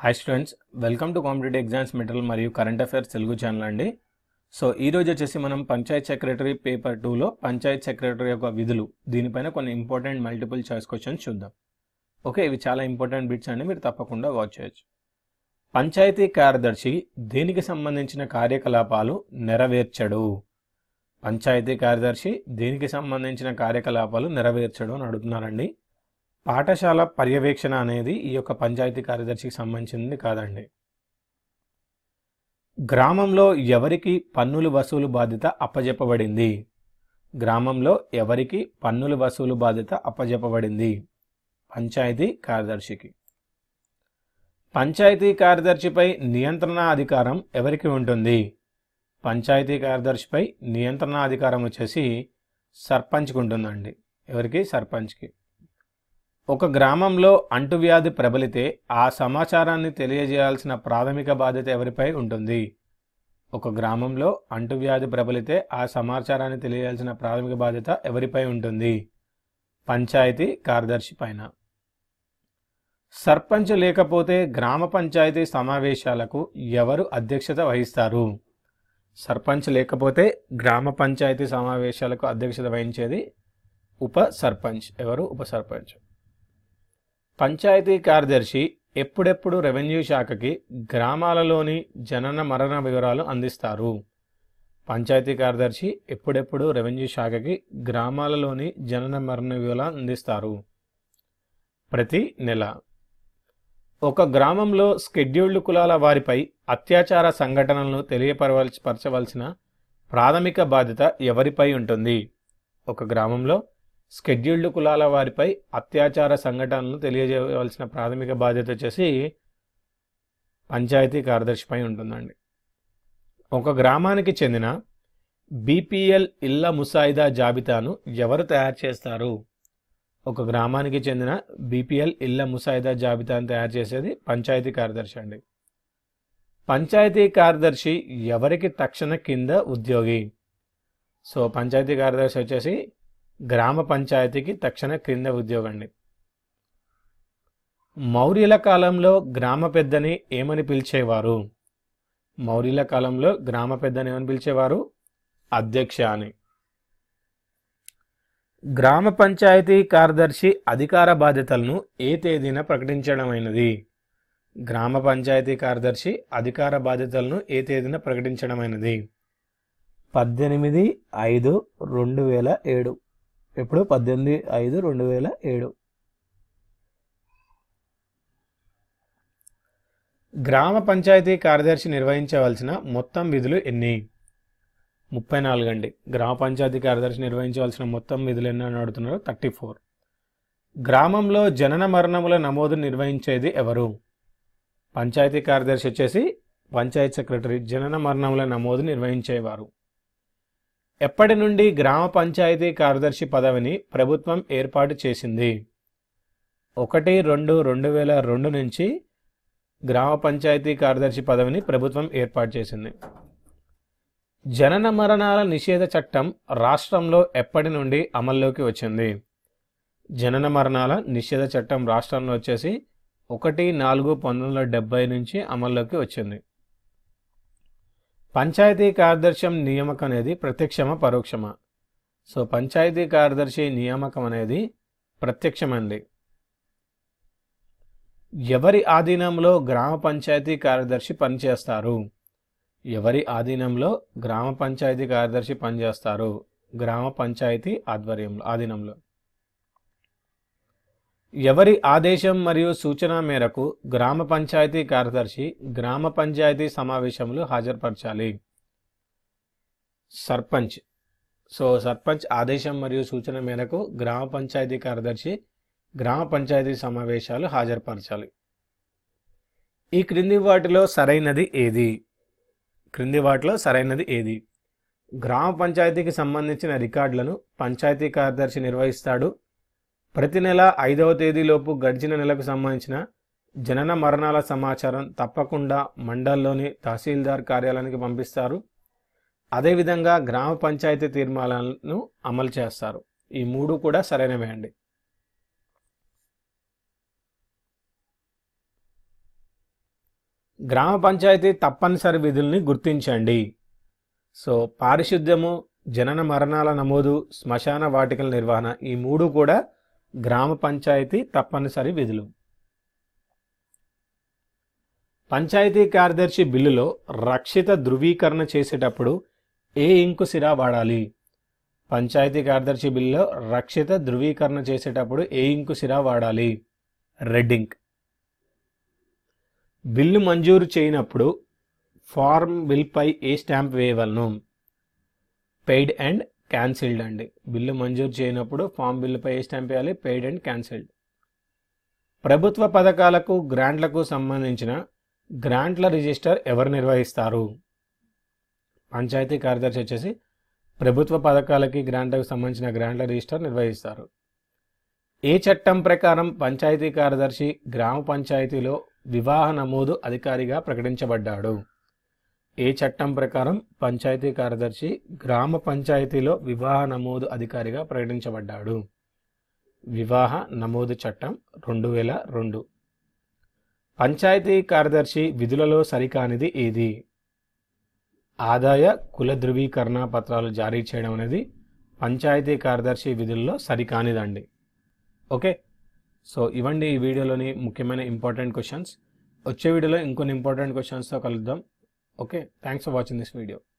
hi students welcome to competitive exams material మరియు current affairs Telugu channel అండి so ఈ రోజు వచ్చేసి మనం పంచాయత్ సెక్రటరీ పేపర్ టూలో పంచాయత్ సెక్రటరీ యొక్క విధులు దీనిపైన కొన్ని ఇంపార్టెంట్ మల్టిపుల్ చాయిస్ క్వశ్చన్స్ చూద్దాం ఓకే ఇవి చాలా ఇంపార్టెంట్ బిట్స్ అండి మీరు తప్పకుండా వాచ్ చేయొచ్చు పంచాయతీ కార్యదర్శి దేనికి సంబంధించిన కార్యకలాపాలు నెరవేర్చడు పంచాయతీ కార్యదర్శి దేనికి సంబంధించిన కార్యకలాపాలు నెరవేర్చడు అని అడుగుతున్నారండి పాఠశాల పర్యవేక్షణ అనేది ఈ యొక్క పంచాయతీ కార్యదర్శికి సంబంధించింది కాదండి గ్రామంలో ఎవరికి పన్నులు వసూలు బాధ్యత అప్పజెప్పబడింది గ్రామంలో ఎవరికి పన్నుల వసూలు బాధ్యత అప్పజెప్పబడింది పంచాయతీ కార్యదర్శికి పంచాయతీ కార్యదర్శిపై నియంత్రణ అధికారం ఎవరికి ఉంటుంది పంచాయతీ కార్యదర్శిపై నియంత్రణ అధికారం వచ్చేసి సర్పంచ్కి ఉంటుందండి ఎవరికి సర్పంచ్కి ఒక గ్రామంలో అంటువ్యాధి ప్రబలితే ఆ సమాచారాన్ని తెలియజేయాల్సిన ప్రాథమిక బాధ్యత ఎవరిపై ఉంటుంది ఒక గ్రామంలో అంటువ్యాధి ప్రబలితే ఆ సమాచారాన్ని తెలియజేయాల్సిన ప్రాథమిక బాధ్యత ఎవరిపై ఉంటుంది పంచాయతీ కార్యదర్శి పైన సర్పంచ్ లేకపోతే గ్రామ పంచాయతీ సమావేశాలకు ఎవరు అధ్యక్షత వహిస్తారు సర్పంచ్ లేకపోతే గ్రామ పంచాయతీ సమావేశాలకు అధ్యక్షత వహించేది ఉప సర్పంచ్ ఎవరు ఉప సర్పంచ్ పంచాయతీ కార్యదర్శి ఎప్పుడెప్పుడు రెవెన్యూ శాఖకి గ్రామాలలోని జనన మరణ వివరాలు అందిస్తారు పంచాయతీ కార్యదర్శి ఎప్పుడెప్పుడు రెవెన్యూ శాఖకి గ్రామాలలోని జనన మరణ వివరాలు అందిస్తారు ప్రతి నెల ఒక గ్రామంలో స్కెడ్యూల్డ్ కులాల వారిపై అత్యాచార సంఘటనలను తెలియపరవలసి పరచవలసిన ప్రాథమిక బాధ్యత ఎవరిపై ఉంటుంది ఒక గ్రామంలో స్కెడ్యూల్డ్ కులాల వారిపై అత్యాచార సంఘటనలను తెలియజేయవలసిన ప్రాథమిక బాధ్యత వచ్చేసి పంచాయతీ కార్యదర్శిపై ఉంటుందండి ఒక గ్రామానికి చెందిన బీపీఎల్ ఇళ్ల ముసాయిదా జాబితాను ఎవరు తయారు చేస్తారు ఒక గ్రామానికి చెందిన బీపీఎల్ ఇళ్ల ముసాయిదా జాబితాను తయారు చేసేది పంచాయతీ కార్యదర్శి అండి పంచాయతీ కార్యదర్శి ఎవరికి తక్షణ కింద ఉద్యోగి సో పంచాయతీ కార్యదర్శి వచ్చేసి గ్రామ పంచాయతీకి తక్షణ క్రింద ఉద్యోగం అండి మౌర్యుల కాలంలో గ్రామ పెద్దని ఏమని పిలిచేవారు మౌర్యుల కాలంలో గ్రామ పెద్దని ఏమని పిలిచేవారు అధ్యక్ష అని గ్రామ పంచాయతీ కార్యదర్శి అధికార బాధ్యతలను ఏ తేదీన ప్రకటించడమైనది గ్రామ పంచాయతీ కార్యదర్శి అధికార బాధ్యతలను ఏ తేదీన ప్రకటించడమైనది పద్దెనిమిది ఐదు రెండు వేల ఏడు ఎప్పుడు పద్దెనిమిది ఐదు రెండు వేల ఏడు గ్రామ పంచాయతీ కార్యదర్శి నిర్వహించవలసిన మొత్తం విధులు ఎన్ని ముప్పై నాలుగు అండి గ్రామ పంచాయతీ కార్యదర్శి నిర్వహించవలసిన మొత్తం విధులు ఎన్ని అని అడుగుతున్నారు థర్టీ ఫోర్ గ్రామంలో జనన మరణముల నమోదు నిర్వహించేది ఎవరు పంచాయతీ కార్యదర్శి వచ్చేసి పంచాయత్ సెక్రటరీ జనన మరణముల నమోదు నిర్వహించేవారు ఎప్పటి నుండి గ్రామ పంచాయతీ కార్యదర్శి పదవిని ప్రభుత్వం ఏర్పాటు చేసింది ఒకటి రెండు రెండు వేల రెండు నుంచి గ్రామ పంచాయతీ కార్యదర్శి పదవిని ప్రభుత్వం ఏర్పాటు చేసింది జనన మరణాల నిషేధ చట్టం రాష్ట్రంలో ఎప్పటి నుండి అమల్లోకి వచ్చింది జనన మరణాల నిషేధ చట్టం రాష్ట్రంలో వచ్చేసి ఒకటి నాలుగు పంతొమ్మిది వందల డెబ్బై నుంచి అమల్లోకి వచ్చింది పంచాయతీ కార్యదర్శం నియామకం అనేది ప్రత్యక్షమా పరోక్షమా సో పంచాయతీ కార్యదర్శి నియామకం అనేది ప్రత్యక్షమండి ఎవరి ఆధీనంలో గ్రామ పంచాయతీ కార్యదర్శి పనిచేస్తారు ఎవరి ఆధీనంలో గ్రామ పంచాయతీ కార్యదర్శి పనిచేస్తారు గ్రామ పంచాయతీ ఆధ్వర్యంలో ఆధీనంలో ఎవరి ఆదేశం మరియు సూచన మేరకు గ్రామ పంచాయతీ కార్యదర్శి గ్రామ పంచాయతీ సమావేశంలో హాజరుపరచాలి సర్పంచ్ సో సర్పంచ్ ఆదేశం మరియు సూచన మేరకు గ్రామ పంచాయతీ కార్యదర్శి గ్రామ పంచాయతీ సమావేశాలు హాజరుపరచాలి ఈ క్రింది వాటిలో సరైనది ఏది క్రింది వాటిలో సరైనది ఏది గ్రామ పంచాయతీకి సంబంధించిన రికార్డులను పంచాయతీ కార్యదర్శి నిర్వహిస్తాడు ప్రతి నెల ఐదవ తేదీలోపు గడిచిన నెలకు సంబంధించిన జనన మరణాల సమాచారం తప్పకుండా మండల్లోని తహసీల్దార్ కార్యాలయానికి పంపిస్తారు అదేవిధంగా గ్రామ పంచాయతీ తీర్మానాలను అమలు చేస్తారు ఈ మూడు కూడా సరైనవే అండి గ్రామ పంచాయతీ తప్పనిసరి విధుల్ని గుర్తించండి సో పారిశుద్ధ్యము జనన మరణాల నమోదు శ్మశాన వాటికల నిర్వహణ ఈ మూడు కూడా గ్రామ పంచాయతీ తప్పనిసరి విధులు పంచాయతీ కార్యదర్శి బిల్లులో రక్షిత ధృవీకరణ చేసేటప్పుడు ఏ ఇంకు సిరా వాడాలి పంచాయతీ కార్యదర్శి బిల్లులో రక్షిత ధృవీకరణ చేసేటప్పుడు ఏ ఇంకు సిరా వాడాలి రెడ్ ఇంక్ బిల్లు మంజూరు చేయనప్పుడు ఫార్మ్ బిల్పై ఏ స్టాంప్ వేయవలను పెయిడ్ అండ్ క్యాన్సిల్డ్ అండి బిల్లు మంజూరు చేయనప్పుడు ఫామ్ బిల్లుపై ఏ స్టాంప్ వేయాలి పెయిడ్ అండ్ క్యాన్సిల్డ్ ప్రభుత్వ పథకాలకు గ్రాంట్లకు సంబంధించిన గ్రాంట్ల రిజిస్టర్ ఎవరు నిర్వహిస్తారు పంచాయతీ కార్యదర్శి వచ్చేసి ప్రభుత్వ పథకాలకి గ్రాంట్లకు సంబంధించిన గ్రాంట్ల రిజిస్టర్ నిర్వహిస్తారు ఏ చట్టం ప్రకారం పంచాయతీ కార్యదర్శి గ్రామ పంచాయతీలో వివాహ నమోదు అధికారిగా ప్రకటించబడ్డాడు ఏ చట్టం ప్రకారం పంచాయతీ కార్యదర్శి గ్రామ పంచాయతీలో వివాహ నమోదు అధికారిగా ప్రకటించబడ్డాడు వివాహ నమోదు చట్టం రెండు వేల రెండు పంచాయతీ కార్యదర్శి విధులలో సరికానిది ఏది ఆదాయ కుల ధృవీకరణ పత్రాలు జారీ చేయడం అనేది పంచాయతీ కార్యదర్శి విధుల్లో సరికానిదండి ఓకే సో ఇవ్వండి ఈ వీడియోలోని ముఖ్యమైన ఇంపార్టెంట్ క్వశ్చన్స్ వచ్చే వీడియోలో ఇంకొన్ని ఇంపార్టెంట్ క్వశ్చన్స్తో కలుద్దాం okay thanks for watching this video